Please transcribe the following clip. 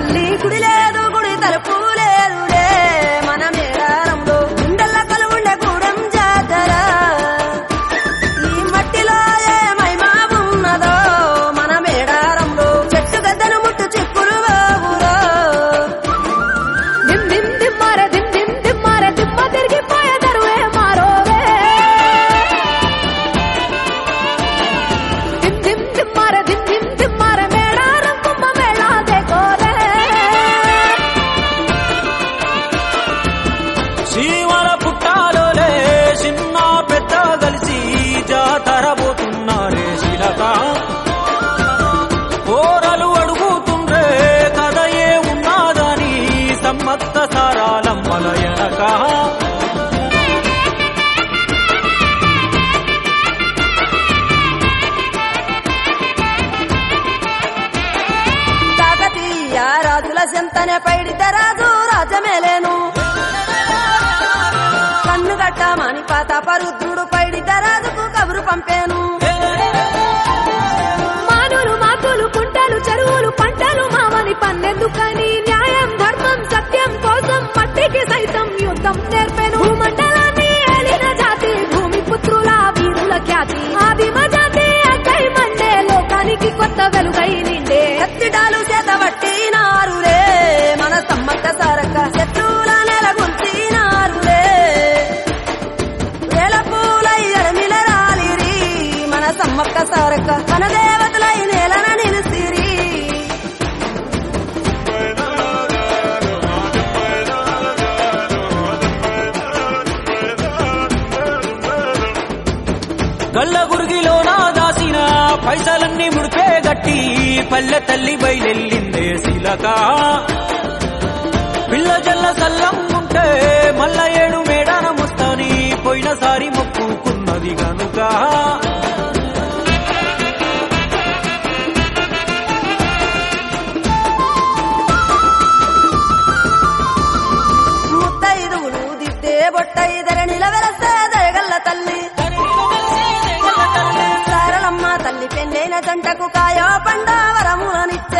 తల్లి గుడి లేదు గుడి తలుపు లేదులే మన మేడారంలో గుండెల్ల కలువుండే గూడెం జాతర ఈ మట్టిలో ఏ మహిమా ఉన్నదో మన మేడారంలో చెట్టు గద్దను ముట్టు చిక్కులు బాబులో దిమ్ దిమ్ దిమ్మార దిమ్ దిమ్ దిమ్మార దిమ్మ తిరిగిపోయే దరువే మారోవే దిమ్ దిమ్ దిమ్మార దిమ్ దిమ్ దిమ్మార మేడారం కుంభ మేళా దేకోరే శ్రీవర పుట్టాలోలే చిన్న పెద్ద కలిసి జాతర పోతున్నారే శిలక పోరలు అడుగుతుండ్రే కథ ఏ ఉన్నాదని సమ్మత్త సారాలమ్మల ఎనక కాకతీయ రాజుల చెంతనే పైడిత రాజు రాజమేలేను కన్ను గట్టమని పాత పరుద్రుడు పైడిత రాజుకు కబురు పంపేను మానులు మాకులు కుంటలు చెరువులు పంటలు మామని పన్నెందుకని న్యాయం ధర్మం సత్యం కోసం మట్టికి సైతం యుద్ధం నేర్పెను భూమండలాన్ని ఏలిన జాతి భూమి పుత్రుల వీరుల ఖ్యాతి ఆదిమ జాతి అక్కై మండే లోకానికి కొత్త వెలుగై నిండే కత్తిడాలు చేత పట్టినారులే మన సమ్మక్క సారక్క శత్రువుల నెల గుంచినారులే వేల పూలై ఎడమిల రాలిరి మన సమ్మక్క సారక్క మన దేవతలై నేలన నిలిసిరి గల్ల గురిగిలోన దాసిన పైసలన్నీ ముడిపే గట్టి పల్లె తల్లి బయలెల్లిందే శిలక పిల్ల జల్ల సల్లం ఉంటే మల్ల ఏడు మేడానముస్తాని పోయినసారి మొక్కుకున్నది గనుక ముత్తైదువులు దిద్దే బొట్టైదర నిలవెలసే దయగల్ల తల్లి సారలమ్మ తల్లి పెళ్ళైన జంటకు కాయో పండ వరములనిచ్చే